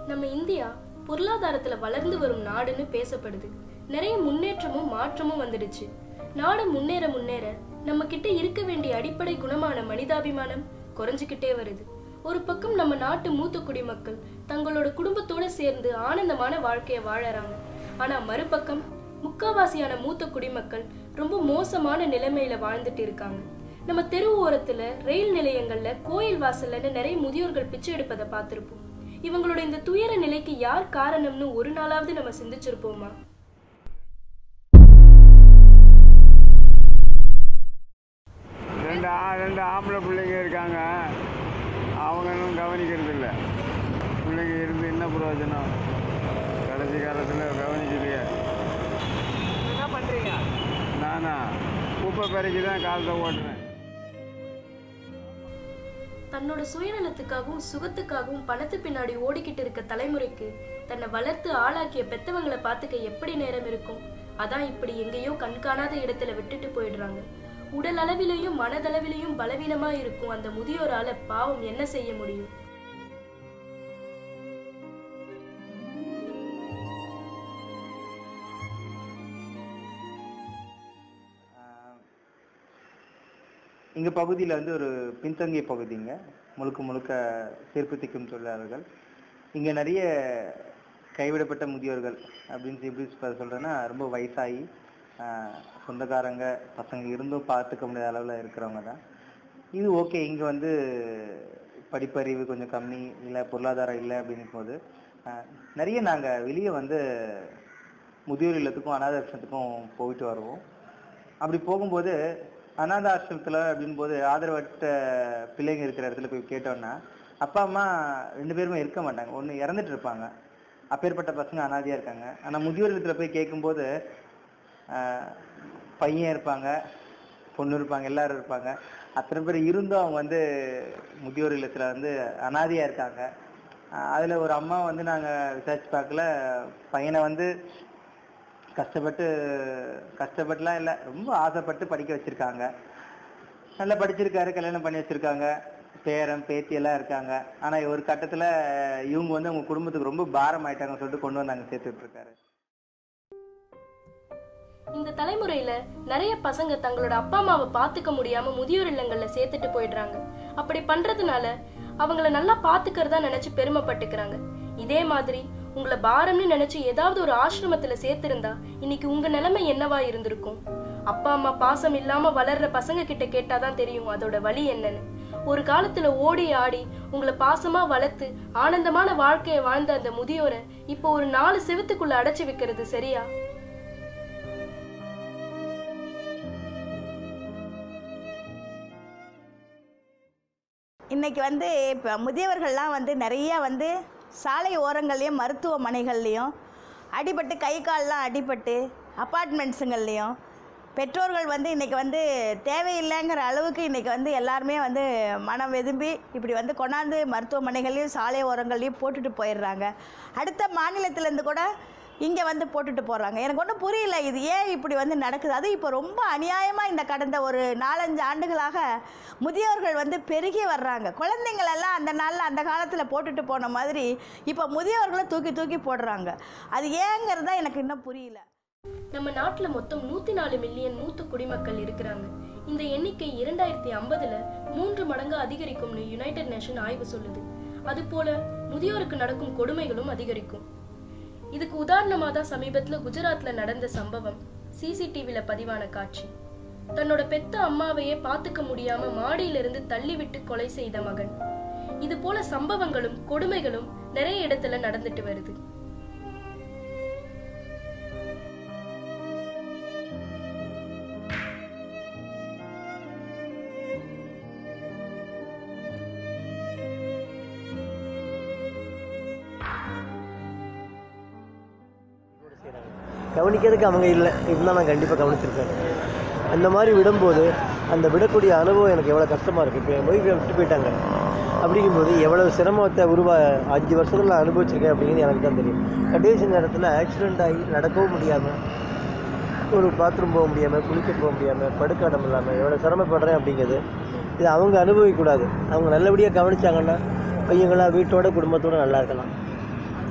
நம்ம இந்தியா பொருளாதாரத்துல வளர்ந்து வரும் நாடுன்னு பேசப்படுது நிறைய முன்னேற்றமும் மாற்றமும் வந்துடுச்சு நாடு முன்னேற முன்னேற நம்ம கிட்ட இருக்க வேண்டிய அடிப்படை குணமான மனிதாபிமானம் குறைஞ்சுக்கிட்டே வருது ஒரு பக்கம் நம்ம நாட்டு மூத்த குடிமக்கள் தங்களோட குடும்பத்தோட சேர்ந்து ஆனந்தமான வாழ்க்கைய வாழறாங்க ஆனா மறுபக்கம் முக்காவாசியான மூத்த குடிமக்கள் ரொம்ப மோசமான நிலைமையில வாழ்ந்துட்டு இருக்காங்க நம்ம தெரு ஓரத்துல ரயில் நிலையங்கள்ல கோயில் வாசல்லன்னு நிறைய முதியோர்கள் பிச்சை எடுப்பதை பார்த்திருப்போம் இவங்களோட இந்த துயர நிலைக்கு யார் காரணம்னு ஒரு நாளாவது நம்ம சிந்திச்சிருப்போமா ரெண்டு ஆ ரெண்டு ஆம்பளை பிள்ளைங்க இருக்காங்க அவங்களும் கவனிக்கிறது இல்லை பிள்ளைங்க இருந்து என்ன பிரயோஜனம் கடைசி காலத்தில் கவனிக்கலையே என்ன பண்றீங்க நானா குப்பை பெருக்கி தான் காலத்தை ஓட்டுறேன் தன்னோட சுயநலத்துக்காகவும் சுகத்துக்காகவும் பணத்து பின்னாடி ஓடிக்கிட்டு இருக்க தலைமுறைக்கு தன்னை வளர்த்து ஆளாக்கிய பெத்தவங்களை பார்த்துக்க எப்படி நேரம் இருக்கும் அதான் இப்படி எங்கேயோ கண்காணாத இடத்துல விட்டுட்டு போயிடுறாங்க உடல் அளவிலையும் மனதளவிலையும் பலவீனமா இருக்கும் அந்த முதியோரால பாவம் என்ன செய்ய முடியும் எங்கள் பகுதியில் வந்து ஒரு பின்தங்கிய பகுதிங்க முழுக்க முழுக்க தீர்ப்புத்திக்கும் தொழிலாளர்கள் இங்கே நிறைய கைவிடப்பட்ட முதியோர்கள் அப்படின்னு எப்படி சொ- சொல்றேன்னா ரொம்ப வயசாகி ஆஹ், சொந்தக்காரங்க பசங்க இருந்தும் பார்த்துக்க முடியாத அளவில் இருக்கிறவங்க தான் இது ஓகே இங்கே வந்து படிப்பறிவு கொஞ்சம் கம்மி இல்லை பொருளாதாரம் இல்லை அப்படிங்கும் போது ஆஹ், நிறைய நாங்கள் வெளியே வந்து முதியோர் இல்லத்துக்கும் அனாதை ஆசிரமத்துக்கும் போயிட்டு வருவோம் அப்படி போகும்போது அனாத ஆசிரமத்தில் அப்படின் போது ஆதரவற்ற பிள்ளைங்க இருக்கிற இடத்துல போய் கேட்டோம்னா அப்பா அம்மா ரெண்டு பேருமே இருக்க மாட்டாங்க ஒன்று இறந்துட்டு இருப்பாங்க அப்பேற்பட்ட பசங்க அனாதையாக இருக்காங்க ஆனால் முதியோர் இல்லத்தில் போய் கேட்கும்போது ஆஹ், பையன் இருப்பாங்க பொண்ணு இருப்பாங்க எல்லாரும் இருப்பாங்க அத்தனை பேர் இருந்தும் அவங்க வந்து முதியோர் இல்லத்தில் வந்து அனாதையாக இருக்காங்க ஆஹ், அதுல ஒரு அம்மா வந்து நாங்கள் விசாரிச்சு பார்க்கல பையனை வந்து கஷ்டப்பட்டு கஷ்டப்பட்டுலாம் இல்லை ரொம்ப ஆசைப்பட்டு படிக்க வச்சிருக்காங்க நல்லா படிச்சிருக்காரு கல்யாணம் பண்ணி வச்சிருக்காங்க பேரன் பேத்தி எல்லாம் இருக்காங்க ஆனா ஒரு கட்டத்துல இவங்க வந்து அவங்க குடும்பத்துக்கு ரொம்ப பாரம் ஆயிட்டாங்கன்னு சொல்லிட்டு கொண்டு வந்து அங்க சேர்த்துட்டு இருக்காரு இந்த தலைமுறையில நிறைய பசங்க தங்களோட அப்பா அம்மாவை பாத்துக்க முடியாம முதியோர் இல்லங்கள்ல சேர்த்துட்டு போயிடுறாங்க அப்படி பண்றதுனால அவங்கள நல்லா பாத்துக்கிறதா நினைச்சு பெருமைப்பட்டுக்கிறாங்க இதே மாதிரி உங்களை பாரம்னு நினைச்சு ஏதாவது ஒரு ஆசிரமத்துல சேர்த்திருந்தா இன்னைக்கு உங்க நிலைமை என்னவா இருந்திருக்கும் அப்பா அம்மா பாசம் இல்லாம வளர்ற பசங்க கிட்ட கேட்டாதான் தெரியும் அதோட வலி என்னன்னு ஒரு காலத்துல ஓடி ஆடி உங்களை பாசமா வளர்த்து ஆனந்தமான வாழ்க்கைய வாழ்ந்த அந்த முதியோரை இப்போ ஒரு நாலு செவத்துக்குள்ள அடைச்சு வைக்கிறது சரியா இன்னைக்கு வந்து இப்போ முதியவர்கள்லாம் வந்து நிறைய வந்து சாலை ஓரங்கள்லேயும் மருத்துவமனைகள்லேயும் அடிபட்டு கை கால்லாம் அடிபட்டு அப்பார்ட்மெண்ட்ஸுங்கள்லேயும் பெற்றோர்கள் வந்து இன்றைக்கி வந்து தேவையில்லைங்கிற அளவுக்கு இன்றைக்கி வந்து எல்லாருமே வந்து மனம் வெதும்பி இப்படி வந்து கொண்டாந்து மருத்துவமனைகள்லையும் சாலை ஓரங்கள்லையும் போட்டுட்டு போயிடுறாங்க அடுத்த மாநிலத்திலேருந்து கூட இங்கே வந்து போட்டுட்டு போகிறாங்க எனக்கு ஒன்றும் புரியல இது ஏன் இப்படி வந்து நடக்குது அது இப்போ ரொம்ப அநியாயமாக இந்த கடந்த ஒரு நாலஞ்சு ஆண்டுகளாக முதியோர்கள் வந்து பெருகி வர்றாங்க குழந்தைங்களெல்லாம் அந்த நாளில் அந்த காலத்தில் போட்டுட்டு போன மாதிரி இப்போ முதியோர்களை தூக்கி தூக்கி போடுறாங்க அது ஏங்கிறது தான் எனக்கு இன்னும் புரியல நம்ம நாட்டுல மொத்தம் நூத்தி நாலு மில்லியன் மூத்த குடிமக்கள் இருக்கிறாங்க இந்த எண்ணிக்கை இரண்டாயிரத்தி ஐம்பதுல மூன்று மடங்கு அதிகரிக்கும்னு யுனைடெட் நேஷன் ஆய்வு சொல்லுது அது போல முதியோருக்கு நடக்கும் கொடுமைகளும் அதிகரிக்கும் இதுக்கு உதாரணமா தான் சமீபத்துல குஜராத்ல நடந்த சம்பவம் சிசிடிவில பதிவான காட்சி தன்னோட பெத்த அம்மாவையே பாத்துக்க முடியாம மாடியிலிருந்து தள்ளிவிட்டு கொலை செய்த மகன் இது போல சம்பவங்களும் கொடுமைகளும் நிறைய இடத்துல நடந்துட்டு வருது கவனிக்கிறதுக்கு அவங்க இல்லை இருந்தால் நான் கண்டிப்பாக கவனிச்சிருப்பேன் அந்த மாதிரி விடும்போது அந்த விடக்கூடிய அனுபவம் எனக்கு எவ்வளோ கஷ்டமாக இருக்குது இப்போ என் ஒய்ஃபை விட்டு போயிட்டாங்க அப்படிங்கும்போது எவ்வளவு சிரமத்தை உருவா அஞ்சு வருஷத்தில் நான் அனுபவிச்சிருக்கேன் அப்படிங்கிறது எனக்கு தான் தெரியும் கடைசி நேரத்தில் ஆக்சிடெண்ட் ஆகி நடக்கவும் முடியாமல் ஒரு பாத்ரூம் போக முடியாமல் குளிக்க போக முடியாமல் படுக்க இடம் இல்லாமல் எவ்வளோ சிரமப்படுறேன் அப்படிங்கிறது இது அவங்க அனுபவிக்கக்கூடாது அவங்க நல்லபடியாக கவனிச்சாங்கன்னா பையங்களா வீட்டோட குடும்பத்தோட நல்லா இருக்கலாம்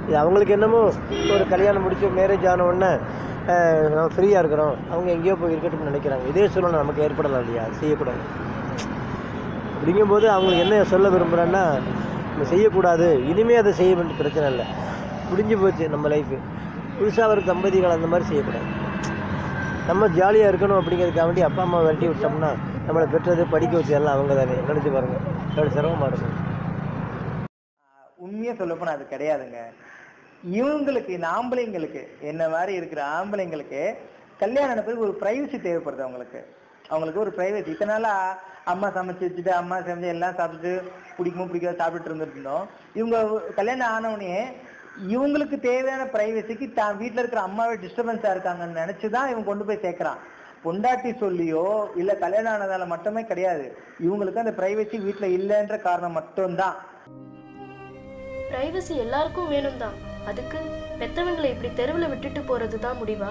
இது அவங்களுக்கு என்னமோ ஒரு கல்யாணம் முடிச்சு மேரேஜ் ஆன உடனே அஹ், நம்ம ஃப்ரீயாக இருக்கிறோம் அவங்க எங்கேயோ போய் இருக்கட்டும்னு நினைக்கிறாங்க இதே சூழ்நிலை நமக்கு ஏற்படலாம் இல்லையா செய்யக்கூடாது அப்படிங்கும்போது அவங்களுக்கு என்ன சொல்ல விரும்புகிறேன்னா நம்ம செய்யக்கூடாது இனிமே அதை செய்ய வேண்டிய பிரச்சனை இல்லை முடிஞ்சு போச்சு நம்ம லைஃபு புதுசாக ஒரு தம்பதிகள் அந்த மாதிரி செய்யக்கூடாது நம்ம ஜாலியாக இருக்கணும் அப்படிங்கிறதுக்காக வேண்டி அப்பா அம்மா விரட்டி விட்டோம்னா நம்மளை பெற்றது படிக்க வச்சு எல்லாம் அவங்க தானே நினச்சி பாருங்கள் எவ்வளோ சிரமமாக இருக்கும் உண்மையா சொல்லப்போனா அது கிடையாதுங்க இவங்களுக்கு இந்த ஆம்பளைங்களுக்கு என்ன மாதிரி இருக்கிற ஆம்பளைங்களுக்கு கல்யாணம் ஆன பிறகு ஒரு பிரைவசி தேவைப்படுது அவங்களுக்கு அவங்களுக்கு ஒரு பிரைவசி இத்தனை நாளா அம்மா சமைச்சு வச்சுட்டு அம்மா சமைச்சு எல்லாம் சாப்பிட்டு பிடிக்குமோ பிடிக்காத சாப்பிட்டுட்டு இருந்துட்டு இருந்தோம் இவங்க கல்யாணம் ஆனவுடனே இவங்களுக்கு தேவையான பிரைவசிக்கு தான் வீட்ல இருக்கிற அம்மாவே டிஸ்டர்பன்ஸா இருக்காங்கன்னு நினைச்சுதான் இவன் கொண்டு போய் சேர்க்கறான் பொண்டாட்டி சொல்லியோ இல்ல கல்யாணம் ஆனதால மட்டுமே கிடையாது இவங்களுக்கு அந்த பிரைவசி வீட்ல இல்லைன்ற காரணம் மட்டும்தான் பிரைவசி எல்லாருக்கும் வேணும் தான் அதுக்கு பெத்தவங்களை இப்படி தெருவில் விட்டுட்டு போறது தான் முடிவா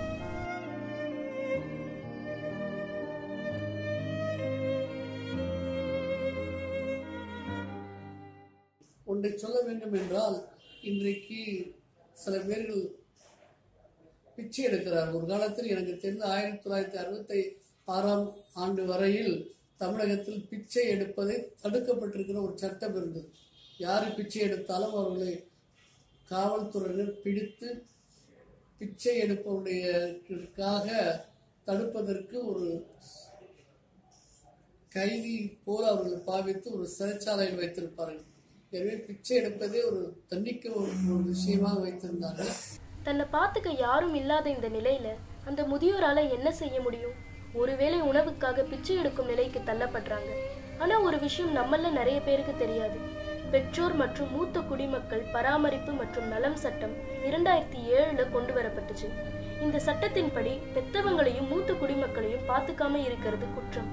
ஒன்றை சொல்ல வேண்டும் என்றால் இன்றைக்கு சில பேர்கள் பிச்சை எடுக்கிறார் ஒரு காலத்தில் எனக்கு தெரிந்த ஆயிரத்தி தொள்ளாயிரத்தி அறுபத்தி ஆறாம் ஆண்டு வரையில் தமிழகத்தில் பிச்சை எடுப்பதை தடுக்கப்பட்டிருக்கிற ஒரு சட்டம் இருந்தது யாரு பிச்சை எடுத்தாலும் அவர்களை காவல்துறையினர் பிடித்து பிச்சை எடுப்பவருடையக்காக தடுப்பதற்கு ஒரு கைதி போல அவர்கள் பாவித்து ஒரு சிறைச்சாலையில் வைத்திருப்பார்கள் எனவே பிச்சை எடுப்பதே ஒரு தண்டிக்க ஒரு ஒரு விஷயமாக வைத்திருந்தார்கள் தன்னை பார்த்துக்க யாரும் இல்லாத இந்த நிலையில அந்த முதியோரால என்ன செய்ய முடியும் ஒருவேளை உணவுக்காக பிச்சை எடுக்கும் நிலைக்கு தள்ளப்படுறாங்க ஆனா ஒரு விஷயம் நம்மள நிறைய பேருக்கு தெரியாது பெற்றோர் மற்றும் மூத்த குடிமக்கள் பராமரிப்பு மற்றும் நலம் சட்டம் இரண்டாயிரத்தி ஏழுல கொண்டு வரப்பட்டுச்சு இந்த சட்டத்தின்படி பெத்தவங்களையும் மூத்த குடிமக்களையும் பார்த்துக்காம இருக்கிறது குற்றம்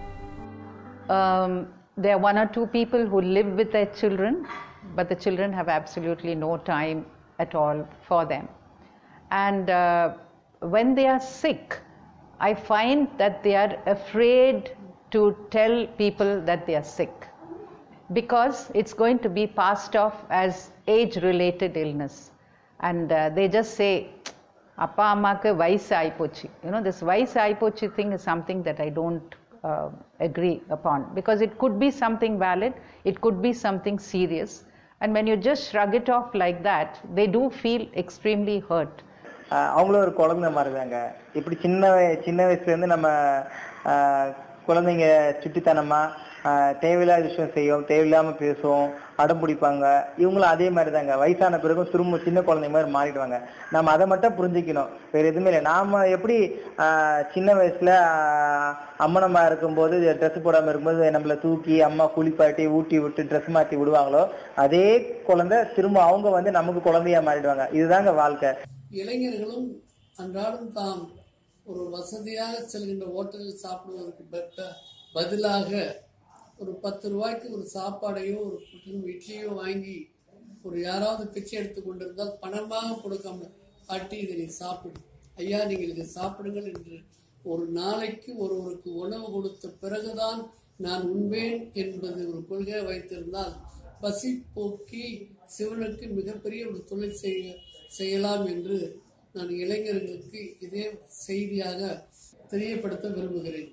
Um, there are one or two people who live with their children, but the children have absolutely no time at all for them. And uh, when they are sick, I find that they are afraid to tell people that they are sick because it's going to be passed off as age related illness. And uh, they just say, அப்பா அம்மாக்கு வயசு ஆயிப்போச்சு you know this வயசு ஆயிப்போச்சு thing is something that I don't uh, agree upon because it could be something valid it could be something serious and when you just shrug it off like that they do feel extremely hurt ஆஹ் அவங்களும் ஒரு குழந்தை மாதிரிதாங்க இப்படி சின்ன வய- சின்ன வயசுல இருந்து நம்ம ஆஹ் குழந்தைங்க சுட்டித்தனமா ஆஹ் தேவையில்லாத விஷயம் செய்யும் தேவையில்லாம பேசும் அடம் பிடிப்பாங்க இவங்களும் அதே மாதிரி தாங்க வயசான பிறகும் திரும்ப சின்ன குழந்தை மாதிரி மாறிடுவாங்க நம்ம அதை மட்டும் புரிஞ்சுக்கணும் வேற எதுவுமே இல்லை நாம எப்படி ஆஹ் சின்ன வயசுல ஆஹ் அம்மனம்மா இருக்கும்போது ட்ரெஸ் போடாம இருக்கும்போது நம்மள தூக்கி அம்மா குளிப்பாட்டி ஊட்டி விட்டு ட்ரெஸ் மாத்தி விடுவாங்களோ அதே குழந்தை திரும்ப அவங்க வந்து நமக்கு குழந்தையா மாறிடுவாங்க இதுதாங்க வாழ்க்கை இளைஞர்களும் அன்றாடம் தாம் ஒரு வசதியாக செல்கின்ற ஹோட்டலில் சாப்பிடுவதற்கு பட்ட பதிலாக ஒரு பத்து ரூபாய்க்கு ஒரு சாப்பாடையோ ஒரு குடும்ப இட்லியோ வாங்கி ஒரு யாராவது பிச்சை எடுத்து கொண்டிருந்தால் பணமாக கொடுக்காம பாட்டி இதை நீ சாப்பிடு ஐயா நீங்கள் இதை சாப்பிடுங்கள் என்று ஒரு நாளைக்கு ஒருவருக்கு உணவு கொடுத்த பிறகுதான் நான் உண்பேன் என்பது ஒரு கொள்கை வைத்திருந்தால் பசி போக்கி சிவனுக்கு மிகப்பெரிய ஒரு தொழில் செய்ய செய்யலாம் என்று நான் இளைஞர்களுக்கு இதே செய்தியாக தெரியப்படுத்த விரும்புகிறேன்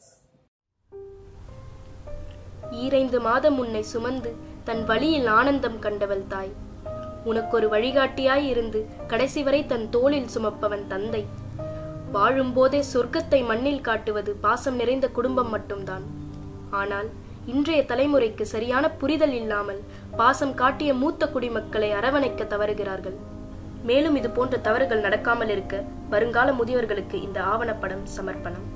ஈரைந்து மாதம் உன்னை சுமந்து தன் வழியில் ஆனந்தம் கண்டவள் தாய் உனக்கொரு வழிகாட்டியாய் இருந்து கடைசி வரை தன் தோளில் சுமப்பவன் தந்தை வாழும்போதே சொர்க்கத்தை மண்ணில் காட்டுவது பாசம் நிறைந்த குடும்பம் மட்டும்தான் ஆனால் இன்றைய தலைமுறைக்கு சரியான புரிதல் இல்லாமல் பாசம் காட்டிய மூத்த குடிமக்களை அரவணைக்க தவறுகிறார்கள் மேலும் இது போன்ற தவறுகள் நடக்காமல் இருக்க வருங்கால முதியோர்களுக்கு இந்த ஆவணப்படம் சமர்ப்பணம்